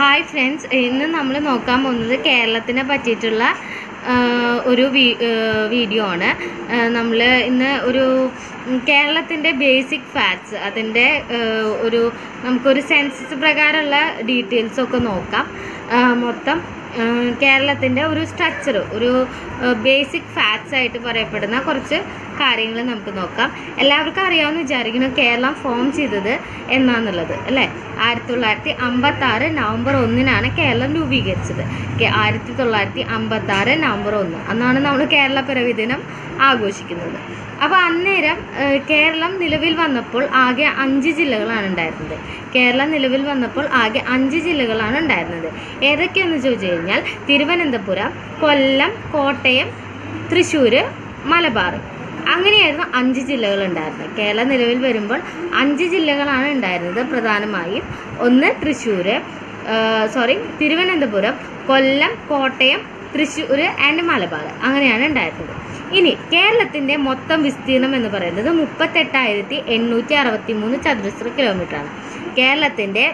hi friends ഇന്ന് നമ്മൾ നോക്കാൻ പോകുന്നത് കേരളത്തിനെ പറ്റിയിട്ടുള്ള ആ, ഒരു വീ- ആ, വീഡിയോ ആണ് നമ്മൾ ഇന്ന് ഒരു ഉം, കേരളത്തിൻ്റെ ബേസിക് ഫാക്ട്സ് അതിൻ്റെ ആ, ഒരു നമുക്കൊരു സെൻസസ് പ്രകാരമുള്ള ഡീറ്റെയിൽസ് ഒക്കെ നോക്കാം ആ, മൊത്തം ആ, കേരളത്തിൻ്റെ ഒരു സ്ട്രക്ചർ ഒരു ബേസിക് ഫാക്ട്സ് ആയിട്ട് പറയപ്പെടുന്ന കുറച്ച് കാര്യങ്ങൾ നമുക്ക് നോക്കാം എല്ലാവർക്കും അറിയാമെന്ന് വിചാരിക്കുന്നു കേരളം ഫോം ചെയ്തത് എന്നാന്നുള്ളത് അല്ലേ ആയിരത്തി തൊള്ളായിരത്തി അമ്പത്തി ആറ് നവംബർ ഒന്നിനാണ് കേരളം രൂപീകരിച്ചത് കെ- ആയിരത്തി തൊള്ളായിരത്തി അമ്പത്തി ആറ് നവംബർ ഒന്ന് അന്നാണ് നമ്മൾ കേരള പിറവി ദിനം ആഘോഷിക്കുന്നത് അപ്പോൾ അന്നേരം ഏഹ്, കേരളം നിലവിൽ വന്നപ്പോൾ ആകെ അഞ്ച് ജില്ലകളാണ് ഉണ്ടായിരുന്നത് കേരളം നിലവിൽ വന്നപ്പോൾ ആകെ അഞ്ച് ജില്ലകളാണ് ഉണ്ടായിരുന്നത് ഏതൊക്കെയെന്ന് ചോദിച്ചു കഴിഞ്ഞാൽ തിരുവനന്തപുരം കൊല്ലം കോട്ടയം തൃശ്ശൂർ മലബാർ അങ്ങനെയായിരുന്നു അഞ്ച് ജില്ലകൾ ഉണ്ടായിരുന്നത് കേരളം നിലവിൽ വരുമ്പോൾ അഞ്ച് ജില്ലകളാണ് ഉണ്ടായിരുന്നത് പ്രധാനമായും ഒന്ന് തൃശ്ശൂർ സോറി തിരുവനന്തപുരം കൊല്ലം കോട്ടയം തൃശ്ശൂർ ആൻഡ് മലബാർ അങ്ങനെയാണ് ഉണ്ടായിരുന്നത് ഇനി കേരളത്തിൻ്റെ മൊത്തം വിസ്തീർണം എന്ന് പറയുന്നത് മുപ്പത്തെട്ടായിരത്തി എണ്ണൂറ്റി അറുപത്തി മൂന്ന് ചതുരശ്ര കിലോമീറ്റർ ആണ് കേരളത്തിൻ്റെ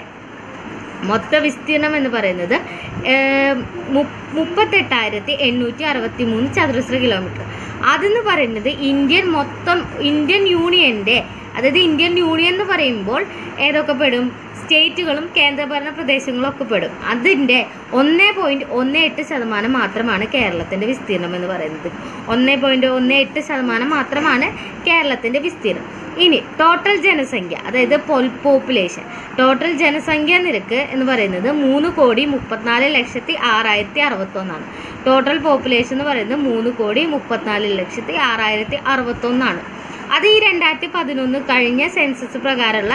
മൊത്ത വിസ്തീർണം എന്ന് പറയുന്നത് ഏഹ്, മു- മുപ്പത്തെട്ടായിരത്തി എണ്ണൂറ്റി അറുപത്തി മൂന്ന് ചതുരശ്ര കിലോമീറ്റർ അതെന്ന് പറയുന്നത് ഇന്ത്യൻ മൊത്തം ഇന്ത്യൻ യൂണിയൻ്റെ അതായത് ഇന്ത്യൻ യൂണിയൻ എന്ന് പറയുമ്പോൾ ഏതൊക്കെ പെടും സ്റ്റേറ്റുകളും കേന്ദ്രഭരണ പ്രദേശങ്ങളും ഒക്കെ പെടും അതിൻ്റെ ഒന്ന് പോയിന്റ് ഒന്ന് എട്ട് ശതമാനം മാത്രമാണ് കേരളത്തിൻ്റെ വിസ്തീർണം എന്ന് പറയുന്നത് ഒന്ന് പോയിന്റ് ഒന്ന് എട്ട് ശതമാനം മാത്രമാണ് കേരളത്തിൻ്റെ വിസ്തീർണം ഇനി ടോട്ടൽ ജനസംഖ്യ അതായത് പോപ്പുലേഷൻ ടോട്ടൽ ജനസംഖ്യ നിരക്ക് എന്ന് പറയുന്നത് മൂന്ന് കോടി മുപ്പത്തിനാല് ലക്ഷത്തി ആറായിരത്തി അറുപത്തൊന്നാണ് ടോട്ടൽ പോപ്പുലേഷൻ എന്ന് പറയുന്നത് മൂന്ന് കോടി മുപ്പത്തിനാല് ലക്ഷത്തി ആറായിരത്തി അറുപത്തൊന്നാണ് അത് ഈ രണ്ടായിരത്തി പതിനൊന്ന് കഴിഞ്ഞ സെൻസസ് പ്രകാരമുള്ള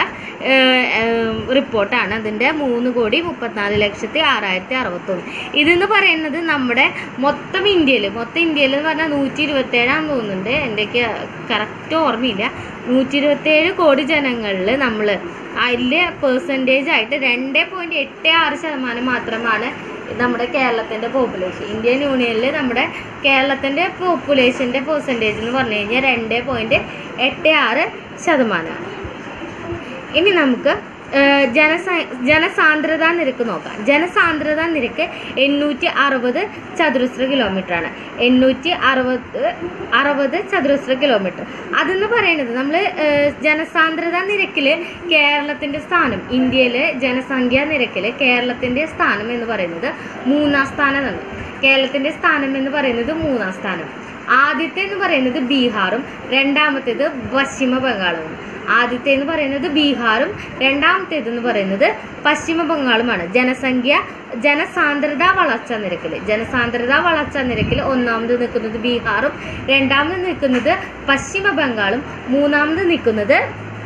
റിപ്പോർട്ടാണ് അതിൻ്റെ മൂന്ന് കോടി മുപ്പത്തിനാല് ലക്ഷത്തി ആറായിരത്തി അറുപത്തൊന്ന് ഇതെന്ന് പറയുന്നത് നമ്മുടെ മൊത്തം ഇന്ത്യയിൽ മൊത്തം ഇന്ത്യയിൽ എന്ന് പറഞ്ഞാൽ നൂറ്റി ഇരുപത്തേഴാന്ന് തോന്നുന്നുണ്ട് എൻ്റെക്ക് കറക്റ്റ് ഓർമ്മയില്ല നൂറ്റി ഇരുപത്തേഴ് കോടി ജനങ്ങളിൽ നമ്മൾ അതിൽ പേഴ്സൻറ്റേജ് ആയിട്ട് രണ്ട് പോയിൻറ്റ് എട്ട് ആറ് ശതമാനം മാത്രമാണ് നമ്മുടെ കേരളത്തിൻ്റെ പോപ്പുലേഷൻ ഇന്ത്യൻ യൂണിയനിൽ നമ്മുടെ കേരളത്തിൻ്റെ പോപ്പുലേഷൻ്റെ പെർസെൻറ്റേജ് എന്ന് പറഞ്ഞു കഴിഞ്ഞാൽ രണ്ട് പോയിൻറ്റ് എട്ട് ആറ് ശതമാനമാണ് ഇനി നമുക്ക് ഏഹ്, ജനസ ജനസാന്ദ്രതാ നിരക്ക് നോക്കാം ജനസാന്ദ്രതാ നിരക്ക് എണ്ണൂറ്റി അറുപത് ചതുരശ്ര കിലോമീറ്റർ ആണ് എണ്ണൂറ്റി അറുപത് അറുപത് ചതുരശ്ര കിലോമീറ്റർ അതെന്ന് പറയുന്നത് നമ്മൾ ജനസാന്ദ്രതാ നിരക്കിൽ കേരളത്തിൻ്റെ സ്ഥാനം ഇന്ത്യയിലെ ജനസംഖ്യാ നിരക്കിൽ കേരളത്തിൻ്റെ സ്ഥാനം എന്ന് പറയുന്നത് മൂന്നാം സ്ഥാനമാണ് കേരളത്തിൻ്റെ സ്ഥാനം എന്ന് പറയുന്നത് മൂന്നാം സ്ഥാനം ആദ്യത്തെ എന്ന് പറയുന്നത് ബീഹാറും രണ്ടാമത്തേത് പശ്ചിമ ബംഗാളുമാണ് ആദ്യത്തെ എന്ന് പറയുന്നത് ബീഹാറും രണ്ടാമത്തേത് എന്ന് പറയുന്നത് പശ്ചിമ ബംഗാളുമാണ് ജനസംഖ്യ ജനസാന്ദ്രതാ വളർച്ചാ നിരക്കിൽ ജനസാന്ദ്രതാ വളർച്ചാ നിരക്കിൽ ഒന്നാമത് നിൽക്കുന്നത് ബീഹാറും രണ്ടാമത് നിൽക്കുന്നത് പശ്ചിമ ബംഗാളും മൂന്നാമത് നിൽക്കുന്നത്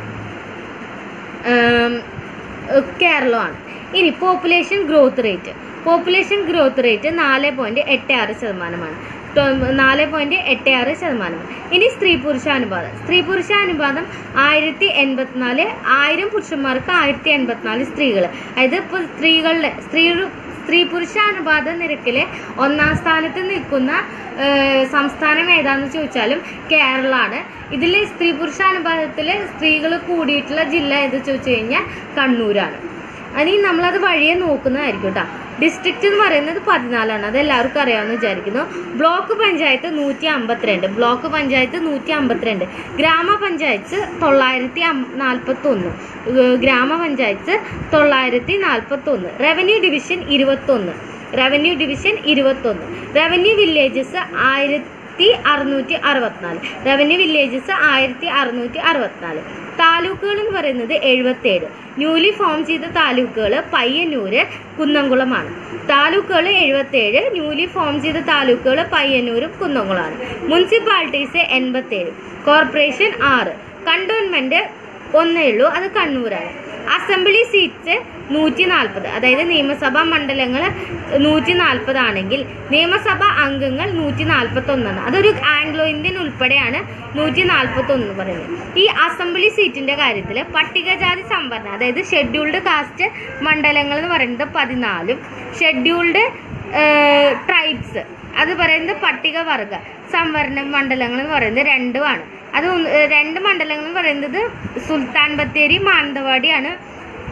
ഏം, കേരളമാണ് ഇനി population growth rate population growth rate നാല് പോയിന്റ് എട്ട് ആറ് ശതമാനമാണ് ടോ- നാല് പോയിന്റ് എട്ട് ആറ് ശതമാനം ഇനി സ്ത്രീ പുരുഷാനുപാതം സ്ത്രീ പുരുഷാനുപാതം ആയിരത്തി എൺപത്തിനാല് ആയിരം പുരുഷന്മാർക്ക് ആയിരത്തി എൺപത്തിനാല് സ്ത്രീകൾ അതായത് ഇപ്പോൾ സ്ത്രീകളുടെ സ്ത്രീ സ്ത്രീ പുരുഷാനുപാത നിരക്കിലെ ഒന്നാം സ്ഥാനത്ത് നിൽക്കുന്ന ഏഹ്, സംസ്ഥാനം ഏതാന്ന് ചോദിച്ചാലും കേരളമാണ് ഇതിൽ സ്ത്രീ പുരുഷാനുപാതത്തിൽ സ്ത്രീകൾ കൂടിയിട്ടുള്ള ജില്ല ഏത് ചോദിച്ചു കഴിഞ്ഞാൽ കണ്ണൂരാണ് ഇനി നമ്മളത് വഴിയെ നോക്കുന്നതായിരിക്കും കേട്ടോ ഡിസ്ട്രിക്റ്റ് എന്ന് പറയുന്നത് പതിനാലാണ് അത് എല്ലാവർക്കും അറിയാമെന്ന് വിചാരിക്കുന്നു ബ്ലോക്ക് പഞ്ചായത്ത് നൂറ്റി അമ്പത്തിരണ്ട് ബ്ലോക്ക് പഞ്ചായത്ത് നൂറ്റി അമ്പത്തിരണ്ട് ഗ്രാമപഞ്ചായത്ത് തൊള്ളായിരത്തി നാൽപ്പത്തി ഒന്ന് ഗ്രാമപഞ്ചായത്ത് തൊള്ളായിരത്തി നാൽപ്പത്തി ഒന്ന് റവന്യൂ ഡിവിഷൻ ഇരുപത്തൊന്ന് റവന്യൂ ഡിവിഷൻ ഇരുപത്തൊന്ന് റവന്യൂ വില്ലേജസ് ആയിരത്തി അറുന്നൂറ്റി അറുപത്തിനാല് റവന്യൂ വില്ലേജസ് ആയിരത്തി അറുന്നൂറ്റി അറുപത്തിനാല് താലൂക്കുകൾ എന്ന് പറയുന്നത് എഴുപത്തേഴ് ന്യൂലി ഫോം ചെയ്ത താലൂക്കുകൾ പയ്യന്നൂര് കുന്നംകുളമാണ് താലൂക്കുകൾ എഴുപത്തേഴ് ന്യൂലി ഫോം ചെയ്ത താലൂക്കുകൾ പയ്യന്നൂരും കുന്നംകുളമാണ് മുനിസിപ്പാലിറ്റീസ് എൺപത്തേഴ് കോർപ്പറേഷൻ ആറ് കണ്ടോൺമെന്റ് ഒന്നേ ഉള്ളൂ അത് കണ്ണൂരാണ് അസംബ്ലി സീറ്റ്സ് നൂറ്റി നാൽപ്പത് അതായത് നിയമസഭാ മണ്ഡലങ്ങൾ നൂറ്റി നാൽപ്പതാണെങ്കിൽ നിയമസഭാ അംഗങ്ങൾ നൂറ്റി നാൽപ്പത്തി ഒന്നാണ് അതൊരു ആംഗ്ലോ ഇന്ത്യൻ ഉൾപ്പെടെയാണ് നൂറ്റി നാൽപ്പത്തി ഒന്ന് പറയുന്നത് ഈ അസംബ്ലി സീറ്റിന്റെ കാര്യത്തിൽ പട്ടികജാതി സംവരണം അതായത് ഷെഡ്യൂൾഡ് കാസ്റ്റ് മണ്ഡലങ്ങൾ എന്ന് പറയുന്നത് പതിനാലും ഷെഡ്യൂൾഡ് ട്രൈബ്സ് അത് പറയുന്നത് പട്ടികവർഗ സംവരണ മണ്ഡലങ്ങൾ എന്ന് പറയുന്നത് രണ്ടുമാണ് അത് ഒന്ന്- ഏഹ് രണ്ട് മണ്ഡലങ്ങൾ എന്ന് പറയുന്നത് സുൽത്താൻ ബത്തേരി മാനന്തവാടിയാണ്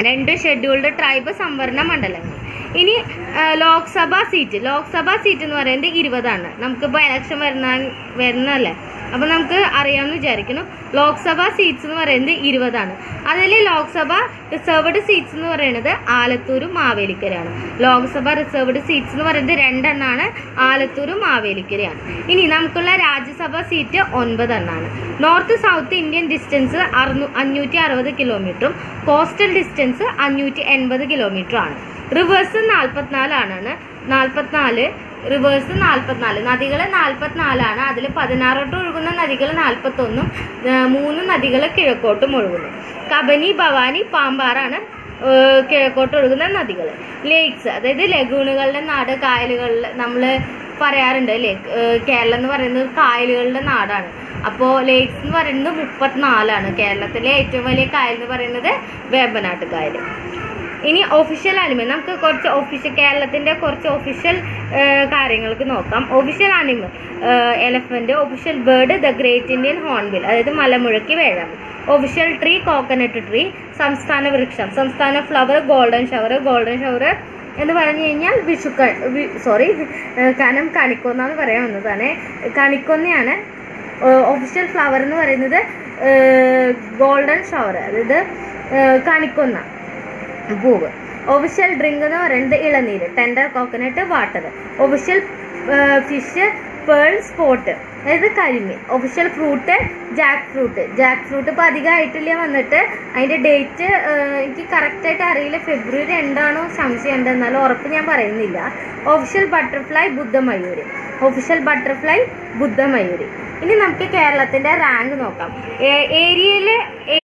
രണ്ട് ഷെഡ്യൂൾഡ് ട്രൈബ് സംവരണ മണ്ഡലങ്ങൾ ഇനി ആ, ലോക്സഭ സീറ്റ് ലോക്സഭ സീറ്റ് എന്ന് പറയുന്നത് ഇരുപതാണ് നമുക്കിപ്പോൾ ഇലക്ഷൻ വരുന്ന വരുന്നല്ലേ അപ്പോൾ നമുക്ക് അറിയാമെന്ന് വിചാരിക്കുന്നു ലോക്സഭ സീറ്റ്സ് എന്ന് പറയുന്നത് ഇരുപതാണ് അതിൽ ലോക്സഭ റിസർവ്ഡ് സീറ്റ്സ് എന്ന് പറയുന്നത് ആലത്തൂരും മാവേലിക്കരയാണ് ലോക്സഭ റിസർവ്ഡ് സീറ്റ്സ് എന്ന് പറയുന്നത് രണ്ടെണ്ണമാണ് ആലത്തൂരും മാവേലിക്കരയാണ് ഇനി നമുക്കുള്ള രാജ്യസഭ സീറ്റ് ഒൻപതെണ്ണമാണ് നോർത്ത് സൗത്ത് ഇന്ത്യൻ ഡിസ്റ്റൻസ് അറുന്നൂ അഞ്ഞൂറ്റി അറുപത് കിലോമീറ്ററും കോസ്റ്റൽ ഡിസ്റ്റൻസ് അഞ്ഞൂറ്റി എൺപത് കിലോമീറ്ററുമാണ് റിവേഴ്സ് നാൽപ്പത്തിനാലാണ് നാൽപ്പത്തിനാല് റിവേഴ്സ് നാൽപ്പത്തിനാല് നദികൾ നാൽപ്പത്തിനാലാണ് അതിൽ പതിനാറോട്ട് ഒഴുകുന്ന നദികൾ നാൽപ്പത്തൊന്നും ഏർ മൂന്ന് നദികൾ കിഴക്കോട്ടും ഒഴുകുന്നു കബനി ഭവാനി പാമ്പാറാണ് ഏർ കിഴക്കോട്ട് ഒഴുകുന്ന നദികൾ ലേക്സ് അതായത് ലഗൂണുകളുടെ നാട് കായലുകളിൽ നമ്മൾ പറയാറുണ്ട് ലേക്ക് കേരളം എന്ന് പറയുന്നത് കായലുകളുടെ നാടാണ് അപ്പോൾ ലേക്സ് എന്ന് പറയുന്നത് മുപ്പത്തിനാലാണ് കേരളത്തിലെ ഏറ്റവും വലിയ കായൽ എന്ന് പറയുന്നത് വേമ്പനാട്ട് കായൽ ഇനി ഒഫീഷ്യൽ ആനിമൽ നമുക്ക് കുറച്ച് ഒഫീഷ്യൽ കേരളത്തിന്റെ കുറച്ച് ഒഫീഷ്യൽ കാര്യങ്ങൾക്ക് നോക്കാം official animal elephant official bird the great Indian hornbill അതായത് മലമുഴക്കി വേഴാമ്പൽ ഒഫീഷ്യൽ ട്രീ കോക്കനട്ട് ട്രീ സംസ്ഥാന വൃക്ഷം സംസ്ഥാന flower golden shower golden shower എന്ന് പറഞ്ഞു കഴിഞ്ഞാൽ വിഷുക്ക സോറി കാരണം കണിക്കൊന്നാന്ന് പറയാൻ വന്നതാണ് കണിക്കൊന്നയാണ് ഒഫീഷ്യൽ ഫ്ലവർ എന്ന് പറയുന്നത് ഗോൾഡൻ ഷവർ അതായത് ഏഹ് കണിക്കൊന്ന പൂവ് ഒഫീഷ്യൽ ഡ്രിങ്ക് എന്ന് പറയുന്നത് ഇളനീര് tender coconut water official fish pearl spot അതായത് കരിമീൻ official fruit jackfruit jackfruit ഇപ്പോൾ അധികമായിട്ടില്ല വന്നിട്ട് അതിൻ്റെ ഡേറ്റ് എനിക്ക് കറക്റ്റായിട്ട് അറിയില്ല ഫെബ്രുവരി രണ്ടാണോ സംശയമുണ്ട് എന്നാലും ഉറപ്പ് ഞാൻ പറയുന്നില്ല ഒഫീഷ്യൽ ബട്ടർഫ്ലൈ ബുദ്ധമയൂരി ഒഫീഷ്യൽ ബട്ടർഫ്ലൈ ബുദ്ധമയൂരി ഇനി നമുക്ക് കേരളത്തിന്റെ റാങ്ക് നോക്കാം ഏരിയയിൽ